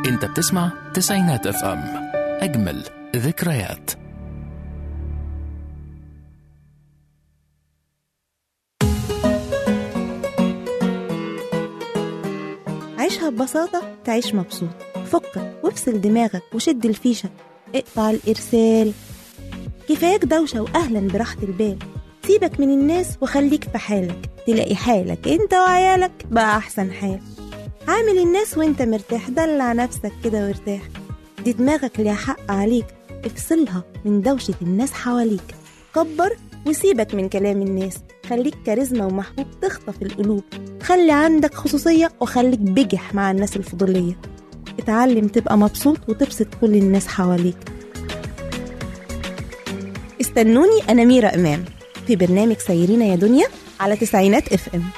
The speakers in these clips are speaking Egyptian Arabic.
انت بتسمع تسعينات اف ام اجمل ذكريات عيشها ببساطة تعيش مبسوط فكك وافصل دماغك وشد الفيشة اقطع الإرسال كفاياك دوشة وأهلا براحة البال سيبك من الناس وخليك في حالك تلاقي حالك انت وعيالك بقى أحسن حال عامل الناس وانت مرتاح دلع نفسك كده وارتاح دي دماغك ليها حق عليك افصلها من دوشة الناس حواليك كبر وسيبك من كلام الناس خليك كاريزما ومحبوب تخطف القلوب خلي عندك خصوصية وخليك بجح مع الناس الفضولية اتعلم تبقى مبسوط وتبسط كل الناس حواليك استنوني أنا ميرا إمام في برنامج سيرينا يا دنيا على تسعينات اف ام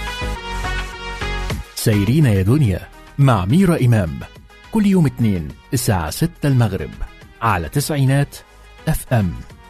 سيرين يا دنيا مع ميرا إمام كل يوم اثنين الساعة 6 المغرب على تسعينات اف ام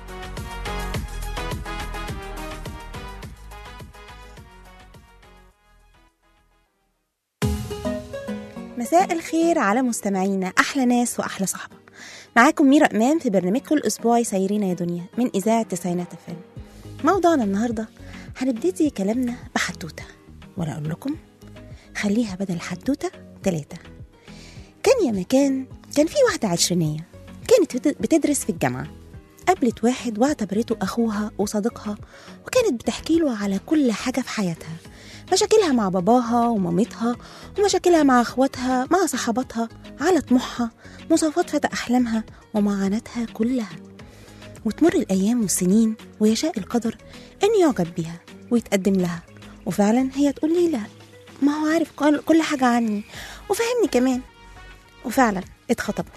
مساء الخير على مستمعينا أحلى ناس وأحلى صحبة معاكم ميرا إمام في برنامجكم الأسبوعي سيرينا يا دنيا من إذاعة تسعينات فيلم موضوعنا النهاردة هنبتدي كلامنا بحدوتة ولا أقول لكم خليها بدل حدوتة تلاتة كان يا مكان كان في واحدة عشرينية كانت بت- بتدرس في الجامعة قابلت واحد واعتبرته أخوها وصديقها وكانت بتحكي له على كل حاجة في حياتها مشاكلها مع باباها ومامتها ومشاكلها مع اخواتها مع صحباتها على طموحها مواصفات فتى أحلامها ومعاناتها كلها وتمر الأيام والسنين ويشاء القدر أن يعجب بها ويتقدم لها وفعلا هي تقول لي لا ما هو عارف كل- كل حاجة عني وفهمني كمان وفعلا اتخطبوا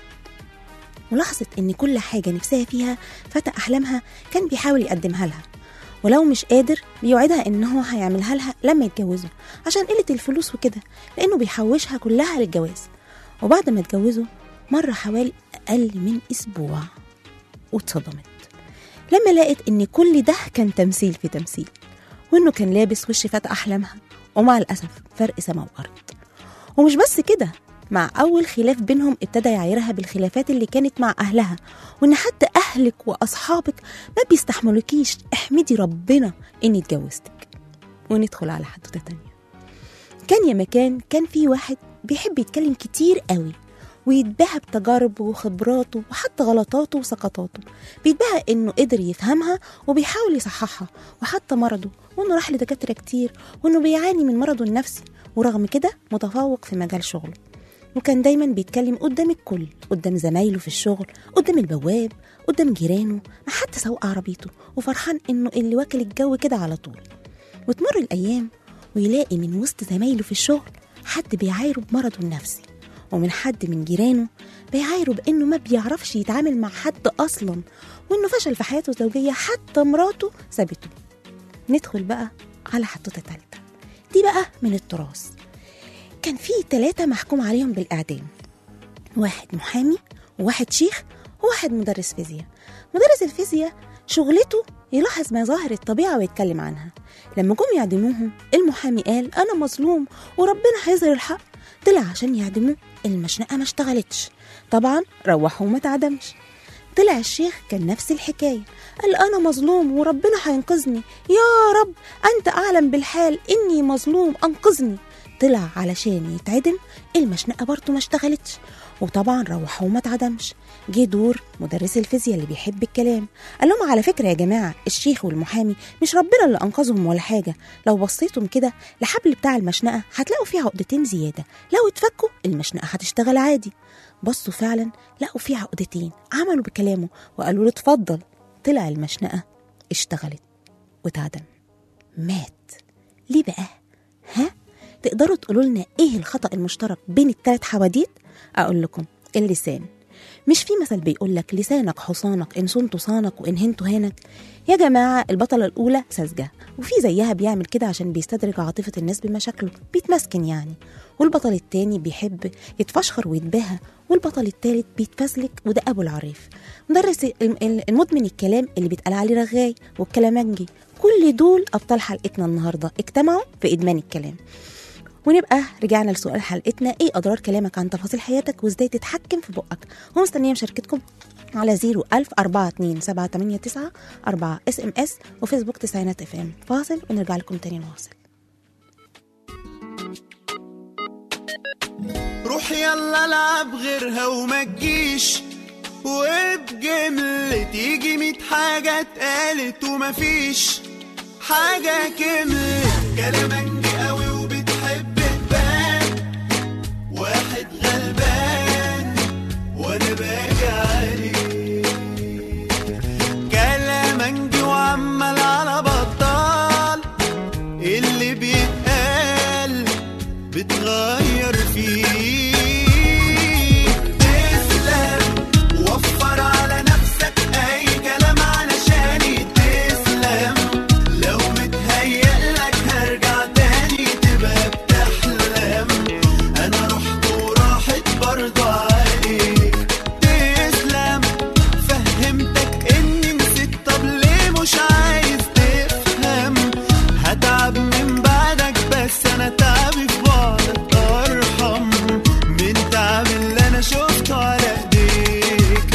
ولاحظت ان كل حاجة نفسها فيها فتى أحلامها كان بيحاول يقدمها لها ولو مش قادر بيوعدها ان هو هيعملها لها لما يتجوزوا عشان قلة الفلوس وكده لانه بيحوشها كلها للجواز وبعد ما اتجوزوا مر حوالي اقل من اسبوع واتصدمت لما لقت ان كل ده كان تمثيل في تمثيل وانه كان لابس وش فتى احلامها ومع الاسف فرق سما وارض ومش بس كده مع أول خلاف بينهم ابتدى يعايرها بالخلافات اللي كانت مع أهلها وإن حتى أهلك وأصحابك ما بيستحملوكيش احمدي ربنا إني اتجوزتك وندخل على حدوتة تانية كان يا مكان كان في واحد بيحب يتكلم كتير قوي ويتباهى بتجاربه وخبراته وحتى غلطاته وسقطاته بيتباهى انه قدر يفهمها وبيحاول يصححها وحتى مرضه وانه راح لدكاتره كتير وانه بيعاني من مرضه النفسي ورغم كده متفوق في مجال شغله وكان دايما بيتكلم قدام الكل قدام زمايله في الشغل قدام البواب قدام جيرانه مع حتى سواق عربيته وفرحان انه اللي واكل الجو كده على طول وتمر الايام ويلاقي من وسط زمايله في الشغل حد بيعايره بمرضه النفسي ومن حد من جيرانه بيعايره بانه ما بيعرفش يتعامل مع حد اصلا وانه فشل في حياته الزوجيه حتى مراته سابته ندخل بقى على حدوته تالته دي بقى من التراث كان في ثلاثة محكوم عليهم بالإعدام واحد محامي وواحد شيخ وواحد مدرس فيزياء مدرس الفيزياء شغلته يلاحظ مظاهر الطبيعة ويتكلم عنها لما جم يعدموهم المحامي قال أنا مظلوم وربنا هيظهر الحق طلع عشان يعدموه المشنقة ما اشتغلتش طبعا روحوا وما اتعدمش طلع الشيخ كان نفس الحكاية قال أنا مظلوم وربنا هينقذني يا رب أنت أعلم بالحال إني مظلوم أنقذني طلع علشان يتعدم المشنقة برضه ما اشتغلتش وطبعا روح وما اتعدمش جه دور مدرس الفيزياء اللي بيحب الكلام قال لهم على فكرة يا جماعة الشيخ والمحامي مش ربنا اللي أنقذهم ولا حاجة لو بصيتم كده لحبل بتاع المشنقة هتلاقوا فيه عقدتين زيادة لو اتفكوا المشنقة هتشتغل عادي بصوا فعلا لقوا فيه عقدتين عملوا بكلامه وقالوا له اتفضل طلع المشنقة اشتغلت واتعدم مات ليه بقى؟ ها؟ تقدروا تقولوا لنا ايه الخطأ المشترك بين الثلاث حواديت؟ اقول لكم اللسان مش في مثل بيقول لك لسانك حصانك ان صنت صانك وان هنت هانك يا جماعه البطله الاولى ساذجه وفي زيها بيعمل كده عشان بيستدرج عاطفه الناس بمشاكله بيتمسكن يعني والبطل التاني بيحب يتفشخر ويتباهى والبطل التالت بيتفزلك وده ابو العريف مدرس ال- ال- المدمن الكلام اللي بيتقال عليه رغاي والكلامنجي كل دول ابطال حلقتنا النهارده اجتمعوا في ادمان الكلام ونبقى رجعنا لسؤال حلقتنا ايه اضرار كلامك عن تفاصيل حياتك وازاي تتحكم في بقك ومستنيه مشاركتكم على 01000 427 789 4 اس ام اس وفيسبوك تسعينات اف ام فاصل ونرجع لكم تاني نواصل روح يلا العب غيرها وما تجيش وبجملة تيجي ميت حاجة اتقالت ومفيش حاجة كملت كلامك قوي وبتحب تبان واحد غلبان وانا باجي عليه كلامك وعمال على بطال اللي بيتقال بتغير فيه تسلم وفر على نفسك اي كلام علشان تسلم لو متهيألك هرجع تاني تبقى بتحلم انا رحت وراحت برضه عليك تسلم فهمتك اني نسيت طب ليه مش عايز تفهم هتعب من بعدك بس انا تعبي في بعدك ارحم من تعب اللي انا شفته على ايديك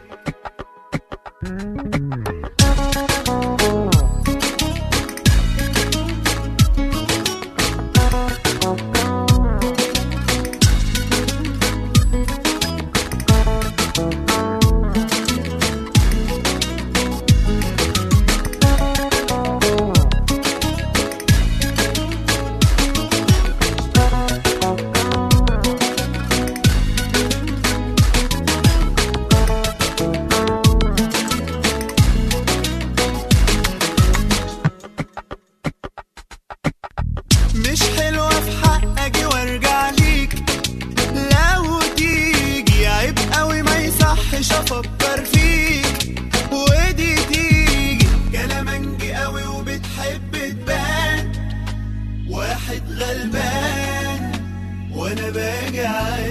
مش حلوة في حق اجي وارجع ليك لو تيجي عيب قوي ما يصحش افكر فيك ودي تيجي كلامك قوي وبتحب تبان واحد غلبان وانا باجي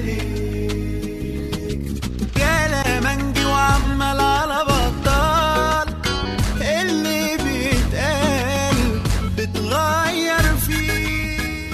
عليك كلامك وعمال على بطال اللي بيتقال بتغير فيه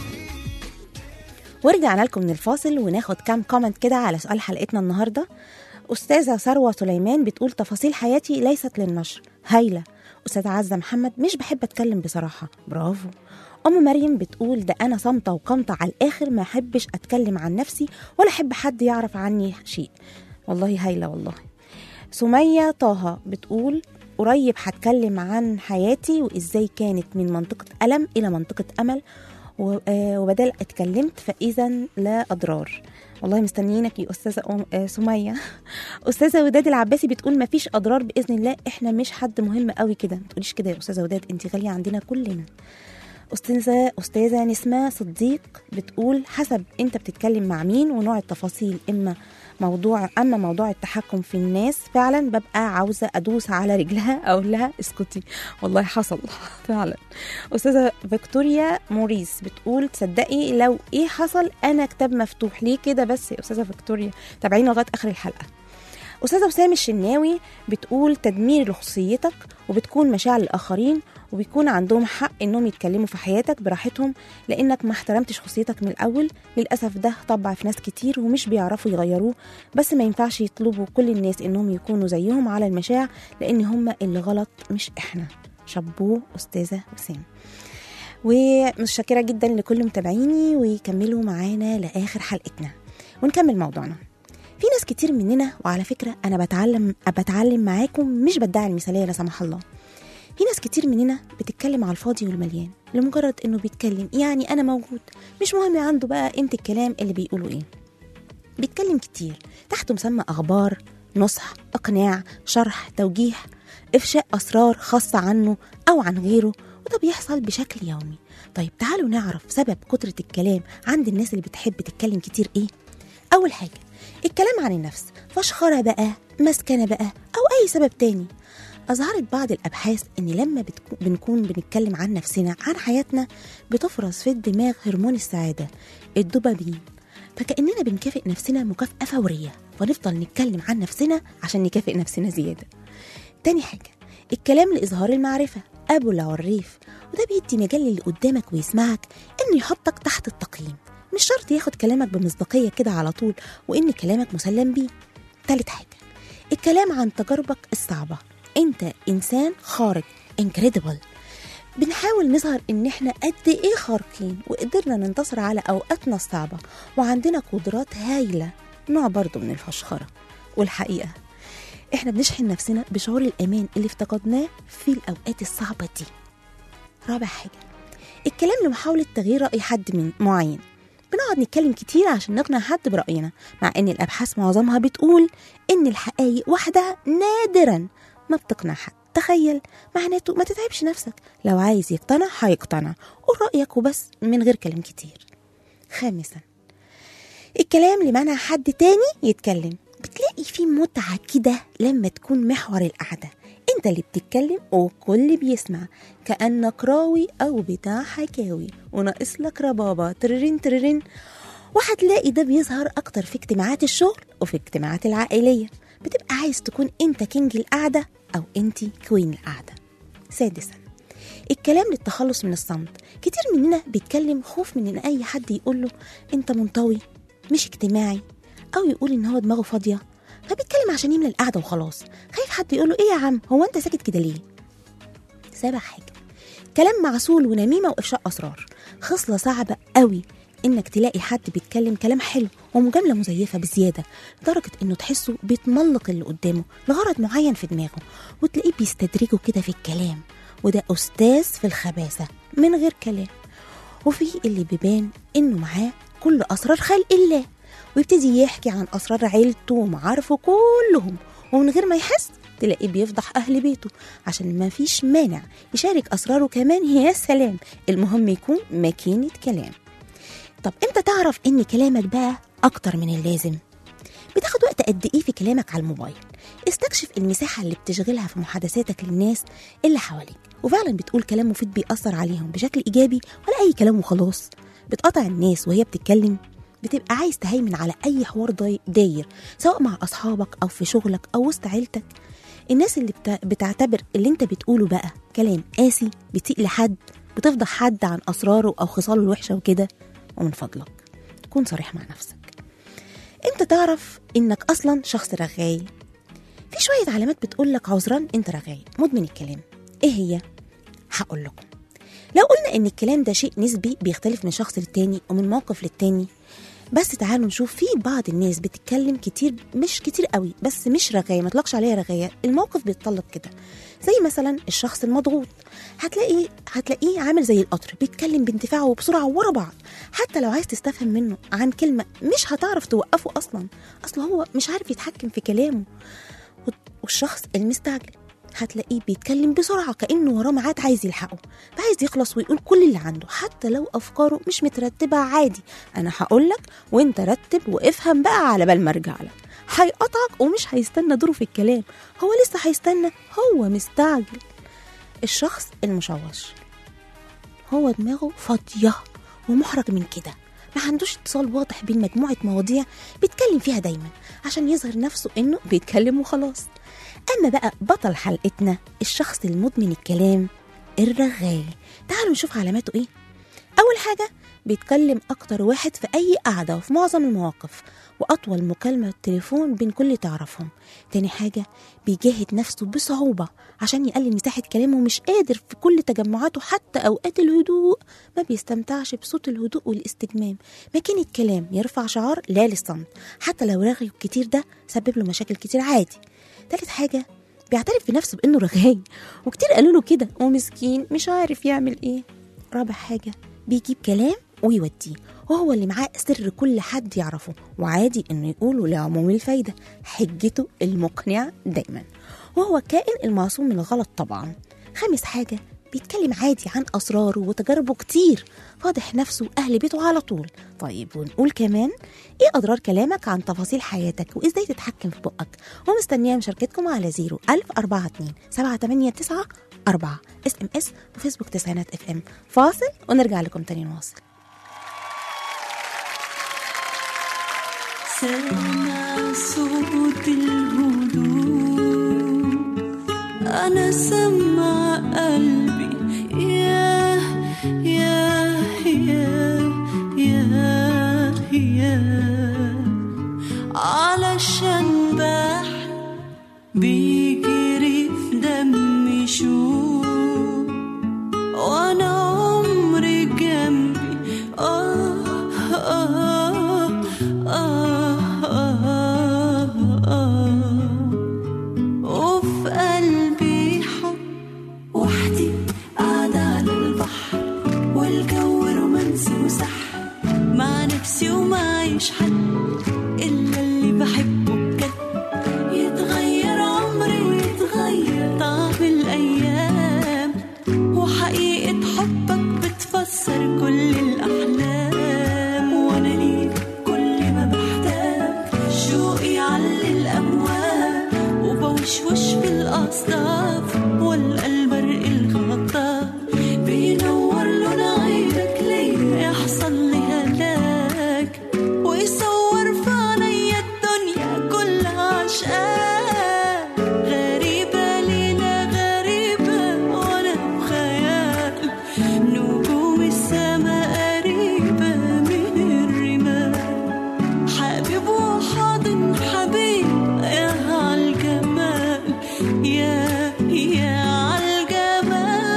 ورجعنا لكم من الفاصل وناخد كام كومنت كده على سؤال حلقتنا النهارده أستاذة ثروة سليمان بتقول تفاصيل حياتي ليست للنشر هايلة أستاذة عزة محمد مش بحب أتكلم بصراحة برافو أم مريم بتقول ده أنا صامتة وقامتة على الآخر ما أحبش أتكلم عن نفسي ولا أحب حد يعرف عني شيء والله هايلة والله سمية طه بتقول قريب هتكلم عن حياتي وإزاي كانت من منطقة ألم إلى منطقة أمل و- آه، وبدل اتكلمت فإذا لا أضرار والله مستنيينك يا أستاذة أم... آه، سمية أستاذة وداد العباسي بتقول مفيش أضرار بإذن الله إحنا مش حد مهم قوي كده ما تقوليش كده يا أستاذة وداد أنت غالية عندنا كلنا أستاذة أستاذة نسمة صديق بتقول حسب أنت بتتكلم مع مين ونوع التفاصيل إما موضوع أما موضوع التحكم في الناس فعلا ببقى عاوزة أدوس على رجلها أقول لها اسكتي والله حصل فعلا أستاذة فيكتوريا موريس بتقول تصدقي لو إيه حصل أنا كتاب مفتوح ليه كده بس يا أستاذة فيكتوريا تابعينا لغاية آخر الحلقة أستاذة وسام الشناوي بتقول تدمير لخصيتك وبتكون مشاعر الآخرين وبيكون عندهم حق إنهم يتكلموا في حياتك براحتهم لأنك ما احترمتش خصيتك من الأول للأسف ده طبع في ناس كتير ومش بيعرفوا يغيروه بس ما ينفعش يطلبوا كل الناس إنهم يكونوا زيهم على المشاع لأن هم اللي غلط مش إحنا شابوه أستاذة وسام ومتشكرة جدا لكل متابعيني ويكملوا معانا لآخر حلقتنا ونكمل موضوعنا في ناس كتير مننا وعلى فكرة أنا بتعلم بتعلم معاكم مش بدعي المثالية لا سمح الله في ناس كتير مننا بتتكلم على الفاضي والمليان لمجرد إنه بيتكلم يعني أنا موجود مش مهم عنده بقى قيمة الكلام اللي بيقولوا إيه بيتكلم كتير تحت مسمى أخبار نصح إقناع شرح توجيه إفشاء أسرار خاصة عنه أو عن غيره وده بيحصل بشكل يومي طيب تعالوا نعرف سبب كترة الكلام عند الناس اللي بتحب تتكلم كتير إيه أول حاجة الكلام عن النفس فشخرة بقى مسكنة بقى أو أي سبب تاني أظهرت بعض الأبحاث إن لما بتكو- بنكون بنتكلم عن نفسنا عن حياتنا بتفرز في الدماغ هرمون السعادة الدوبامين فكأننا بنكافئ نفسنا مكافأة فورية فنفضل نتكلم عن نفسنا عشان نكافئ نفسنا زيادة تاني حاجة الكلام لإظهار المعرفة أبو العريف وده بيدي مجال اللي قدامك ويسمعك إنه يحطك تحت التقييم مش شرط ياخد كلامك بمصداقية كده على طول وإن كلامك مسلم بيه تالت حاجة الكلام عن تجاربك الصعبة انت انسان خارق incredible بنحاول نظهر ان احنا قد ايه خارقين وقدرنا ننتصر على اوقاتنا الصعبة وعندنا قدرات هايلة نوع برضو من الفشخرة والحقيقة احنا بنشحن نفسنا بشعور الامان اللي افتقدناه في الاوقات الصعبة دي رابع حاجة الكلام لمحاولة تغيير رأي حد من معين بنقعد نتكلم كتير عشان نقنع حد برأينا مع ان الابحاث معظمها بتقول ان الحقائق وحدها نادرا ما بتقنع حد تخيل معناته ما تتعبش نفسك لو عايز يقتنع هيقتنع قول رأيك وبس من غير كلام كتير خامسا الكلام لمنع حد تاني يتكلم بتلاقي فيه متعة كده لما تكون محور القعدة انت اللي بتتكلم والكل بيسمع كأنك راوي أو بتاع حكاوي وناقص لك ربابة تررين تررين وهتلاقي ده بيظهر أكتر في اجتماعات الشغل وفي اجتماعات العائلية بتبقى عايز تكون انت كينج القعدة أو انت كوين القعدة سادسا الكلام للتخلص من الصمت كتير مننا بيتكلم خوف من ان اي حد يقول له انت منطوي مش اجتماعي او يقول ان هو دماغه فاضيه فبيتكلم عشان يملى القعده وخلاص خايف حد يقول له ايه يا عم هو انت ساكت كده ليه سابع حاجه كلام معسول ونميمه وافشاء اسرار خصله صعبه قوي انك تلاقي حد بيتكلم كلام حلو ومجامله مزيفه بزياده لدرجه انه تحسه بيتملق اللي قدامه لغرض معين في دماغه وتلاقيه بيستدرجه كده في الكلام وده استاذ في الخباثه من غير كلام وفي اللي بيبان انه معاه كل اسرار خلق الله ويبتدي يحكي عن اسرار عيلته ومعارفه كلهم ومن غير ما يحس تلاقيه بيفضح اهل بيته عشان ما فيش مانع يشارك اسراره كمان يا سلام المهم يكون ماكينه كلام طب امتى تعرف ان كلامك بقى اكتر من اللازم بتاخد وقت قد ايه في كلامك على الموبايل استكشف المساحه اللي بتشغلها في محادثاتك للناس اللي حواليك وفعلا بتقول كلام مفيد بيأثر عليهم بشكل ايجابي ولا اي كلام وخلاص بتقطع الناس وهي بتتكلم بتبقى عايز تهيمن على اي حوار داي- داير سواء مع اصحابك او في شغلك او وسط عيلتك الناس اللي بتا... بتعتبر اللي انت بتقوله بقى كلام قاسي بتسيء لحد بتفضح حد عن اسراره او خصاله الوحشه وكده ومن فضلك كون صريح مع نفسك امتى تعرف انك اصلا شخص رغاي في شويه علامات بتقول لك عذرا انت رغاي مدمن الكلام ايه هي هقول لكم لو قلنا ان الكلام ده شيء نسبي بيختلف من شخص للتاني ومن موقف للتاني بس تعالوا نشوف في بعض الناس بتتكلم كتير مش كتير قوي بس مش رغاية ما تطلقش عليها رغاية الموقف بيتطلب كده زي مثلا الشخص المضغوط هتلاقي هتلاقيه عامل زي القطر بيتكلم باندفاع وبسرعة ورا بعض حتى لو عايز تستفهم منه عن كلمة مش هتعرف توقفه أصلا أصل هو مش عارف يتحكم في كلامه والشخص المستعجل هتلاقيه بيتكلم بسرعة كأنه وراه ميعاد عايز يلحقه فعايز يخلص ويقول كل اللي عنده حتى لو أفكاره مش مترتبة عادي أنا هقولك وأنت رتب وافهم بقى على بال ما أرجع لك هيقطعك ومش هيستنى دوره في الكلام هو لسه هيستنى هو مستعجل الشخص المشوش هو دماغه فاضية ومحرج من كده ما عندوش اتصال واضح بين مجموعة مواضيع بيتكلم فيها دايما عشان يظهر نفسه انه بيتكلم وخلاص اما بقى بطل حلقتنا الشخص المدمن الكلام الرغاي تعالوا نشوف علاماته ايه اول حاجة بيتكلم اكتر واحد في اي قعدة وفي معظم المواقف واطول مكالمة تليفون بين كل اللي تعرفهم تاني حاجة بيجاهد نفسه بصعوبة عشان يقلل مساحة كلامه مش قادر في كل تجمعاته حتى اوقات الهدوء ما بيستمتعش بصوت الهدوء والاستجمام ماكينة كلام يرفع شعار لا للصمت حتى لو رغي كتير ده سبب له مشاكل كتير عادي تالت حاجة بيعترف بنفسه بانه رغاي وكتير قالوا له كده ومسكين مش عارف يعمل ايه رابع حاجة بيجيب كلام ويوديه وهو اللي معاه سر كل حد يعرفه وعادي انه يقوله لعموم الفايدة حجته المقنعة دايما وهو كائن المعصوم من الغلط طبعا خامس حاجة بيتكلم عادي عن أسراره وتجاربه كتير فاضح نفسه وأهل بيته على طول طيب ونقول كمان إيه أضرار كلامك عن تفاصيل حياتك وإزاي تتحكم في بقك ومستنية مشاركتكم على 0 1042 789 4 اس ام اس وفيسبوك تسعينات اف ام فاصل ونرجع لكم تاني نواصل سامع صوت الهدوء أنا سمع قلبي نفسي ومعيش حد إلا اللي بحبه بجد يتغير عمري ويتغير طعم الأيام وحقيقة حبك بتفسر كل الأحلام وأنا ليك كل ما بحتاج شوقي على الأبواب وبوشوش في الأصداف والقى البرق الخطاف بينور لون عينك ليا يحصل لي هلاك ويصور في عينيا الدنيا كلها عشقاك غريبة ليلة غريبة وأنا بخيال نجوم السما قريبة من الرمال حبيب وحاضن حبيب يا عالجمال يا يا عالجمال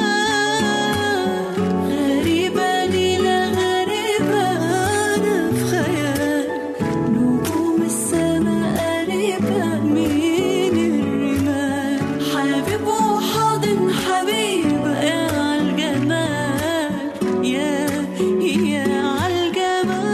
غريبة ليلة غريبة أنا في خيال نجوم السما قريبة من الرمال حبيب وحاضن حبيب يا عالجمال يا يا عالجمال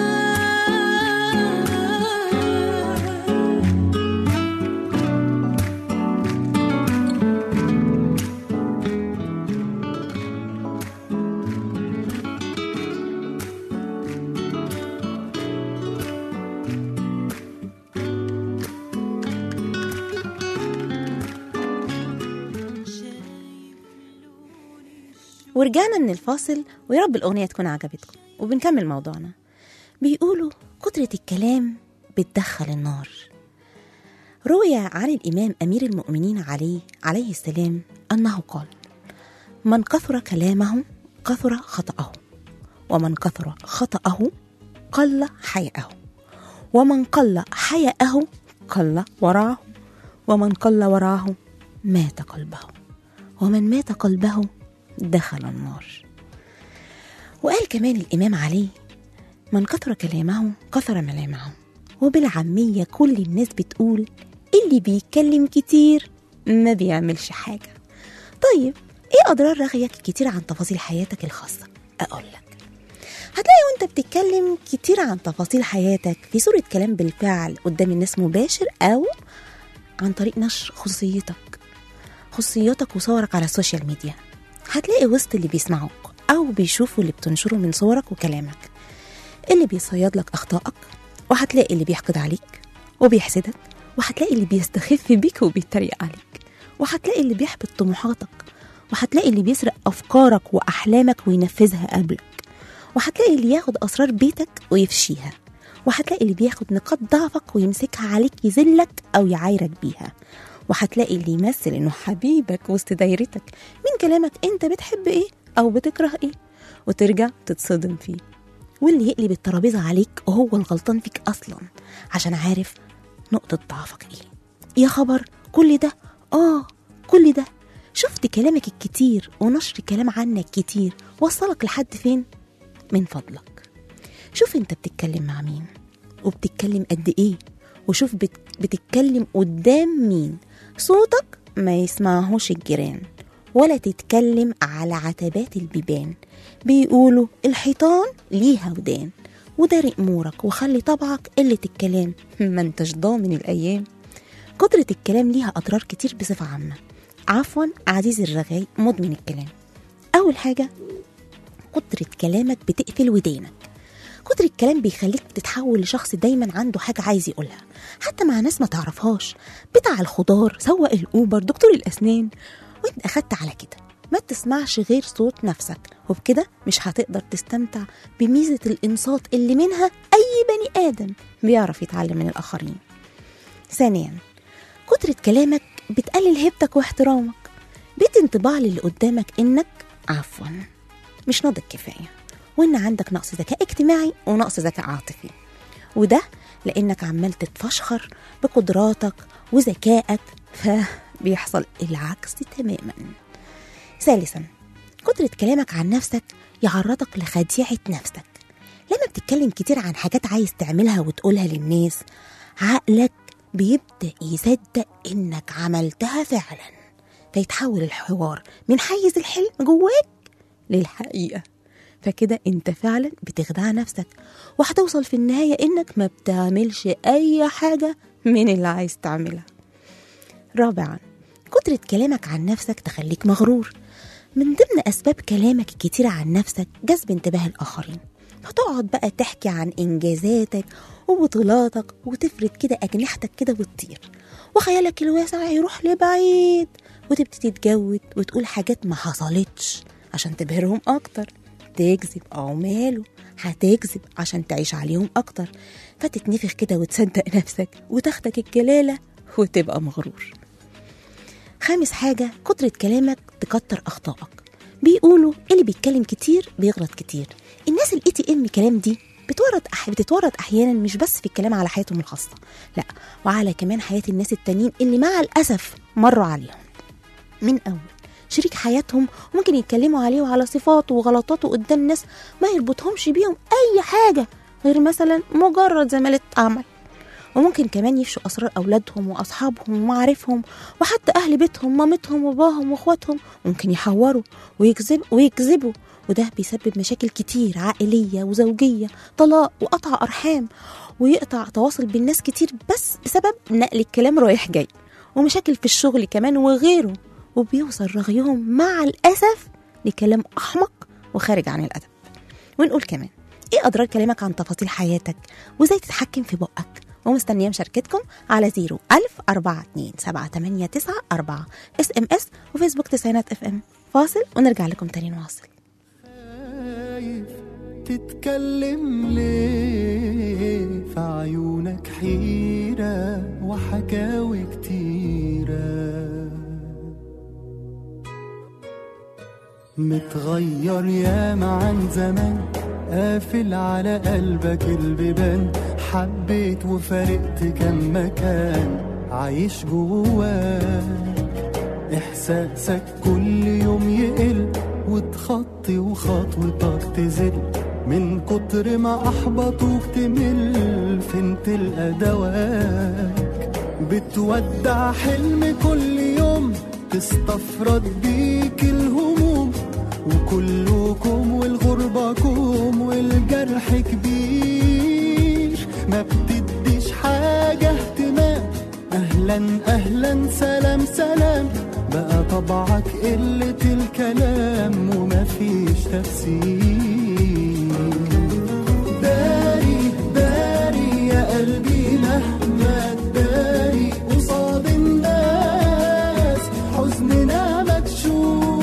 ورجعنا من الفاصل ويا رب الأغنية تكون عجبتكم وبنكمل موضوعنا بيقولوا كترة الكلام بتدخل النار روي عن الإمام أمير المؤمنين علي عليه السلام أنه قال من كثر كلامه كثر خطأه ومن كثر خطأه قل حياءه ومن قل حياءه قل ورعه ومن قل ورعه مات قلبه ومن مات قلبه دخل النار وقال كمان الإمام علي من كثر كلامه كثر ملامه وبالعامية كل الناس بتقول اللي بيتكلم كتير ما بيعملش حاجة طيب ايه أضرار رغيك كتير عن تفاصيل حياتك الخاصة؟ أقول لك هتلاقي وانت بتتكلم كتير عن تفاصيل حياتك في صورة كلام بالفعل قدام الناس مباشر أو عن طريق نشر خصوصيتك خصوصياتك وصورك على السوشيال ميديا هتلاقي وسط اللي بيسمعوك أو بيشوفوا اللي بتنشره من صورك وكلامك اللي بيصيد لك أخطائك وهتلاقي اللي بيحقد عليك وبيحسدك وهتلاقي اللي بيستخف بيك وبيتريق عليك وهتلاقي اللي بيحبط طموحاتك وهتلاقي اللي بيسرق أفكارك وأحلامك وينفذها قبلك وهتلاقي اللي ياخد أسرار بيتك ويفشيها وهتلاقي اللي بياخد نقاط ضعفك ويمسكها عليك يذلك أو يعايرك بيها وهتلاقي اللي يمثل إنه حبيبك وسط دايرتك من كلامك أنت بتحب إيه أو بتكره إيه وترجع تتصدم فيه واللي يقلب الترابيزة عليك وهو الغلطان فيك أصلا عشان عارف نقطة ضعفك إيه يا خبر كل ده آه كل ده شفت كلامك الكتير ونشر كلام عنك كتير وصلك لحد فين من فضلك شوف انت بتتكلم مع مين وبتتكلم قد ايه وشوف بت... بتتكلم قدام مين صوتك ما يسمعهوش الجيران ولا تتكلم على عتبات البيبان بيقولوا الحيطان ليها ودان وداري امورك وخلي طبعك قلة الكلام ما انتش ضامن الايام كترة الكلام ليها اضرار كتير بصفة عامة عفوا عزيزي الرغاي مدمن الكلام اول حاجة كترة كلامك بتقفل ودانك كتر الكلام بيخليك تتحول لشخص دايما عنده حاجة عايز يقولها حتى مع ناس ما تعرفهاش بتاع الخضار سواق الأوبر دكتور الأسنان وانت أخدت على كده ما تسمعش غير صوت نفسك وبكده مش هتقدر تستمتع بميزة الإنصات اللي منها أي بني آدم بيعرف يتعلم من الآخرين ثانيا كترة كلامك بتقلل هيبتك واحترامك بيدي انطباع للي قدامك إنك عفوا مش ناضج كفاية وإن عندك نقص ذكاء اجتماعي ونقص ذكاء عاطفي وده لأنك عمال تتفشخر بقدراتك وذكائك فبيحصل العكس تماما ثالثا كترة كلامك عن نفسك يعرضك لخديعة نفسك لما بتتكلم كتير عن حاجات عايز تعملها وتقولها للناس عقلك بيبدأ يصدق إنك عملتها فعلا فيتحول الحوار من حيز الحلم جواك للحقيقة فكده انت فعلا بتخدع نفسك وهتوصل في النهاية انك ما بتعملش اي حاجة من اللي عايز تعملها رابعا كترة كلامك عن نفسك تخليك مغرور من ضمن أسباب كلامك الكتير عن نفسك جذب انتباه الآخرين فتقعد بقى تحكي عن إنجازاتك وبطولاتك وتفرد كده أجنحتك كده وتطير وخيالك الواسع يروح لبعيد وتبتدي تجود وتقول حاجات ما حصلتش عشان تبهرهم أكتر تكذب أو ماله هتكذب عشان تعيش عليهم أكتر فتتنفخ كده وتصدق نفسك وتاخدك الجلالة وتبقى مغرور خامس حاجة كترة كلامك تكتر أخطائك بيقولوا اللي بيتكلم كتير بيغلط كتير الناس الاي تي ام كلام دي بتورط أح... بتتورط احيانا مش بس في الكلام على حياتهم الخاصه لا وعلى كمان حياه الناس التانيين اللي مع الاسف مروا عليهم من اول شريك حياتهم وممكن يتكلموا عليه وعلى صفاته وغلطاته قدام ناس ما يربطهمش بيهم اي حاجه غير مثلا مجرد زماله عمل وممكن كمان يفشوا أسرار أولادهم وأصحابهم ومعارفهم وحتى أهل بيتهم مامتهم وباباهم وإخواتهم ممكن يحوروا ويكذب ويكذبوا وده بيسبب مشاكل كتير عائلية وزوجية طلاق وقطع أرحام ويقطع تواصل بين ناس كتير بس بسبب نقل الكلام رايح جاي ومشاكل في الشغل كمان وغيره وبيوصل رغيهم مع الأسف لكلام أحمق وخارج عن الأدب ونقول كمان ايه اضرار كلامك عن تفاصيل حياتك وازاي تتحكم في بقك ومستنيه مشاركتكم على 0 1000 42 7 8 9 4 اس ام اس وفيسبوك تسعينات اف ام فاصل ونرجع لكم تاني نواصل خايف تتكلم ليه في عيونك حيرة وحكاوي كتيرة متغير ياما عن زمان قافل على قلبك البيبان حبيت وفارقت كم مكان عايش جواك إحساسك كل يوم يقل وتخطي وخطوتك تزل من كتر ما أحبطوك تمل فين تلقى دواك بتودع حلم كل يوم تستفرد بيك الهموم وكلكم والغربة كوم والجرح كبير ما بتديش حاجة اهتمام أهلا أهلا سلام سلام بقى طبعك قلة الكلام ومفيش تفسير داري داري يا قلبي مهما تداري قصاد الناس حزننا مكشوف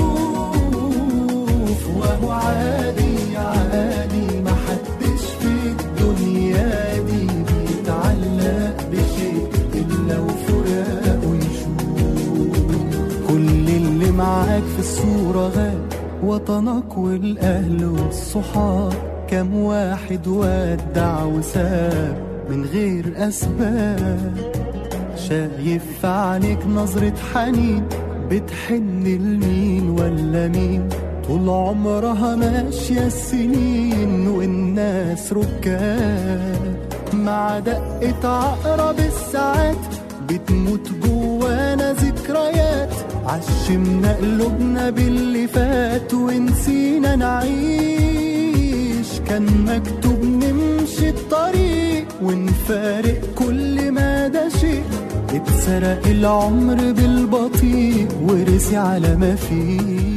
وهو عادي عادي محدش في الدنيا دي بيتعلق بشيء إلا وفراقه يشوف كل اللي معاك في الصورة غاب وطنك والأهل والصحاب كم واحد ودع وساب من غير أسباب شايف في عينيك نظرة حنين بتحن لمين ولا مين طول عمرها ماشية السنين والناس ركاب مع دقة عقرب الساعات بتموت جوانا ذكريات عشمنا قلوبنا باللي فات ونسينا نعيش كان مكتوب نمشي الطريق ونفارق كل ما ده شيء اتسرق العمر بالبطيء ورسي على ما فيه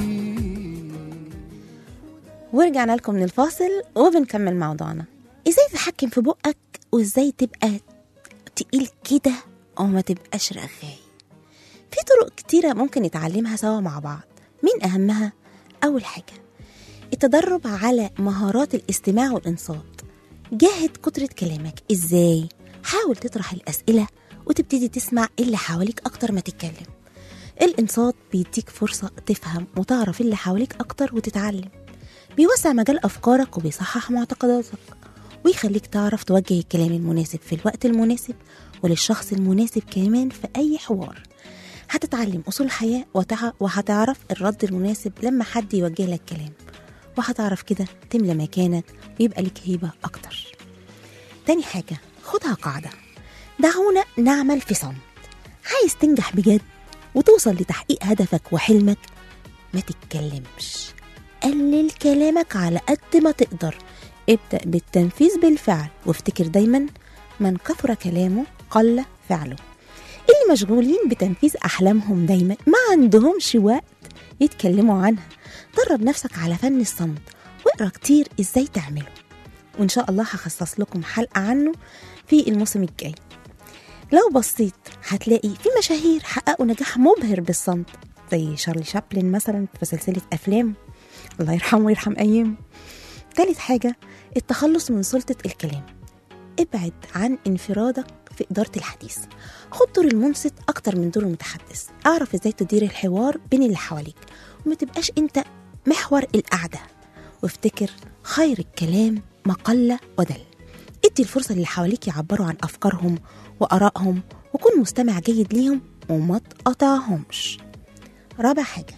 ورجعنا لكم من الفاصل وبنكمل موضوعنا ازاي تتحكم في بقك وازاي تبقى تقيل كده او ما تبقاش رغاي في طرق كتيرة ممكن نتعلمها سوا مع بعض من أهمها أول حاجة التدرب على مهارات الاستماع والإنصات جاهد كترة كلامك إزاي حاول تطرح الأسئلة وتبتدي تسمع اللي حواليك أكتر ما تتكلم الإنصات بيديك فرصة تفهم وتعرف اللي حواليك أكتر وتتعلم بيوسع مجال أفكارك وبيصحح معتقداتك ويخليك تعرف توجه الكلام المناسب في الوقت المناسب وللشخص المناسب كمان في أي حوار هتتعلم أصول الحياة وتع- وهتعرف الرد المناسب لما حد يوجه لك كلام وهتعرف كده تملى مكانك ويبقى لك هيبة أكتر تاني حاجة خدها قاعدة دعونا نعمل في صمت عايز تنجح بجد وتوصل لتحقيق هدفك وحلمك ما تتكلمش قلل كلامك على قد ما تقدر ابدأ بالتنفيذ بالفعل وافتكر دايما من كثر كلامه قل فعله اللي مشغولين بتنفيذ أحلامهم دايما ما عندهمش وقت يتكلموا عنها درب نفسك على فن الصمت واقرا كتير ازاي تعمله وان شاء الله هخصص لكم حلقة عنه في الموسم الجاي لو بصيت هتلاقي في مشاهير حققوا نجاح مبهر بالصمت زي شارلي شابلن مثلا في سلسلة أفلام الله يرحمه ويرحم أيامه تالت حاجة التخلص من سلطة الكلام ابعد عن انفرادك في إدارة الحديث خد دور المنصت أكتر من دور المتحدث أعرف إزاي تدير الحوار بين اللي حواليك وما تبقاش أنت محور القعدة وافتكر خير الكلام ما قل ودل ادي الفرصة اللي حواليك يعبروا عن أفكارهم وآرائهم وكن مستمع جيد ليهم وما تقطعهمش رابع حاجة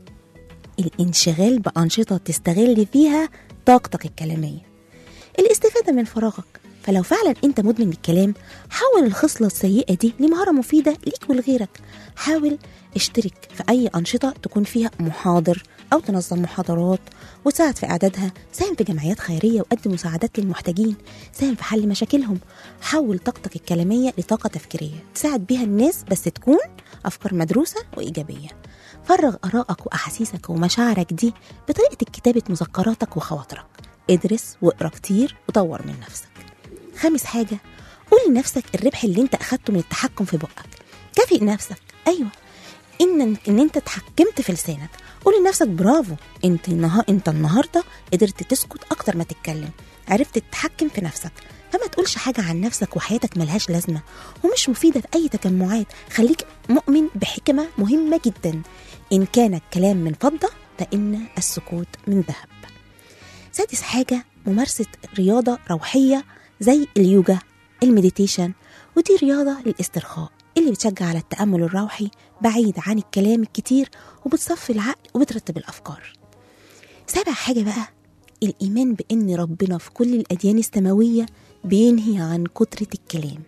الانشغال بأنشطة تستغل فيها طاقتك الكلامية الاستفادة من فراغك فلو فعلا انت مدمن الكلام حول الخصلة السيئة دي لمهارة مفيدة ليك ولغيرك حاول اشترك في أي أنشطة تكون فيها محاضر أو تنظم محاضرات وتساعد في إعدادها ساهم في جمعيات خيرية وقدم مساعدات للمحتاجين ساهم في حل مشاكلهم حول طاقتك الكلامية لطاقة تفكيرية تساعد بيها الناس بس تكون أفكار مدروسة وإيجابية فرغ آرائك وأحاسيسك ومشاعرك دي بطريقة كتابة مذكراتك وخواطرك ادرس واقرا كتير وطور من نفسك خامس حاجة قول لنفسك الربح اللي انت أخدته من التحكم في بقك كافئ نفسك أيوة إن إن أنت اتحكمت في لسانك قول لنفسك برافو أنت النها... أنت النهاردة قدرت تسكت أكتر ما تتكلم عرفت تتحكم في نفسك فما تقولش حاجة عن نفسك وحياتك ملهاش لازمة ومش مفيدة في أي تجمعات خليك مؤمن بحكمة مهمة جدا إن كان الكلام من فضة فإن السكوت من ذهب سادس حاجة ممارسة رياضة روحية زي اليوجا المديتيشن ودي رياضة للاسترخاء اللي بتشجع على التأمل الروحي بعيد عن الكلام الكتير وبتصفي العقل وبترتب الأفكار سابع حاجة بقى الإيمان بأن ربنا في كل الأديان السماوية بينهي عن كترة الكلام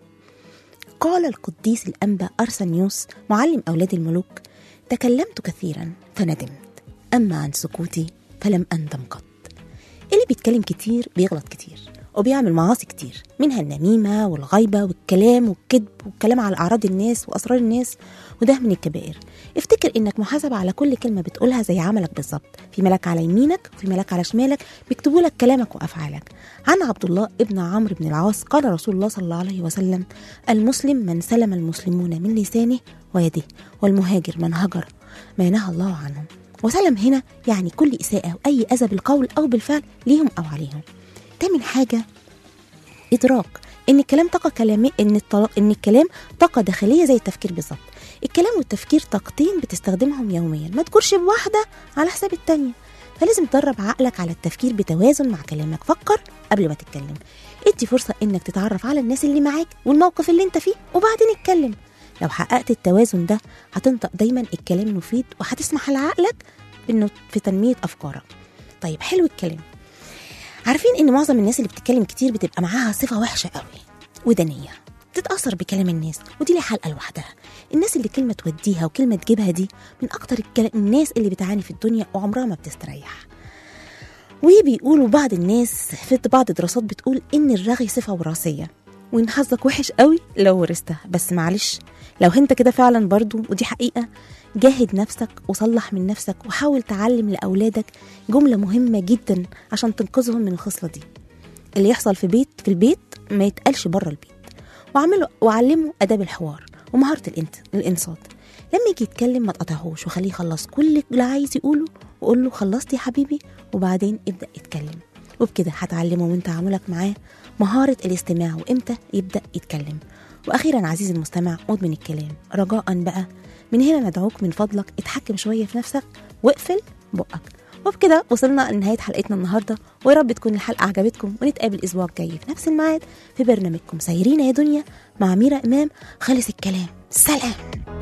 قال القديس الأنبا أرسنيوس معلم أولاد الملوك تكلمت كثيرا فندمت أما عن سكوتي فلم أندم قط اللي بيتكلم كتير بيغلط كتير وبيعمل معاصي كتير منها النميمة والغيبة والكلام والكذب والكلام على أعراض الناس وأسرار الناس وده من الكبائر افتكر إنك محاسب على كل كلمة بتقولها زي عملك بالظبط في ملاك على يمينك وفي ملاك على شمالك بيكتبوا لك كلامك وأفعالك عن عبد الله ابن عمرو بن العاص قال رسول الله صلى الله عليه وسلم المسلم من سلم المسلمون من لسانه ويده والمهاجر من هجر ما نهى الله عنه وسلم هنا يعني كل إساءة وأي أذى بالقول أو بالفعل ليهم أو عليهم تامن حاجة إدراك إن الكلام طاقة كلامي إن الطلاق إن الكلام طاقة داخلية زي التفكير بالظبط الكلام والتفكير طاقتين بتستخدمهم يوميا ما تكونش بواحدة على حساب التانية فلازم تدرب عقلك على التفكير بتوازن مع كلامك فكر قبل ما تتكلم ادي فرصة إنك تتعرف على الناس اللي معاك والموقف اللي انت فيه وبعدين اتكلم لو حققت التوازن ده هتنطق دايما الكلام مفيد وهتسمح لعقلك انه في تنمية أفكارك طيب حلو الكلام عارفين ان معظم الناس اللي بتتكلم كتير بتبقى معاها صفه وحشه قوي ودنيه تتأثر بكلام الناس ودي ليها حلقة لوحدها الناس اللي كلمة توديها وكلمة تجيبها دي من أكتر الكلا- الناس اللي بتعاني في الدنيا وعمرها ما بتستريح وبيقولوا بعض الناس في بعض الدراسات بتقول إن الرغي صفة وراثية وإن حظك وحش قوي لو ورثتها بس معلش لو انت كده فعلا برضو ودي حقيقة جاهد نفسك وصلح من نفسك وحاول تعلم لأولادك جملة مهمة جدا عشان تنقذهم من الخصلة دي اللي يحصل في بيت في البيت ما يتقالش بره البيت وعمله وعلمه آداب الحوار ومهارة الانت الإنصات لما يجي يتكلم ما تقطعهوش وخليه يخلص كل اللي عايز يقوله وقول له خلصت يا حبيبي وبعدين ابدأ اتكلم وبكده هتعلمه من تعاملك معاه مهارة الاستماع وامتى يبدأ يتكلم وأخيرا عزيزي المستمع مدمن الكلام رجاء بقى من هنا ندعوك من فضلك اتحكم شوية في نفسك واقفل بقك وبكده وصلنا لنهاية حلقتنا النهاردة ويا رب تكون الحلقة عجبتكم ونتقابل الأسبوع الجاي في نفس الميعاد في برنامجكم سايرين يا دنيا مع ميرا إمام خلص الكلام سلام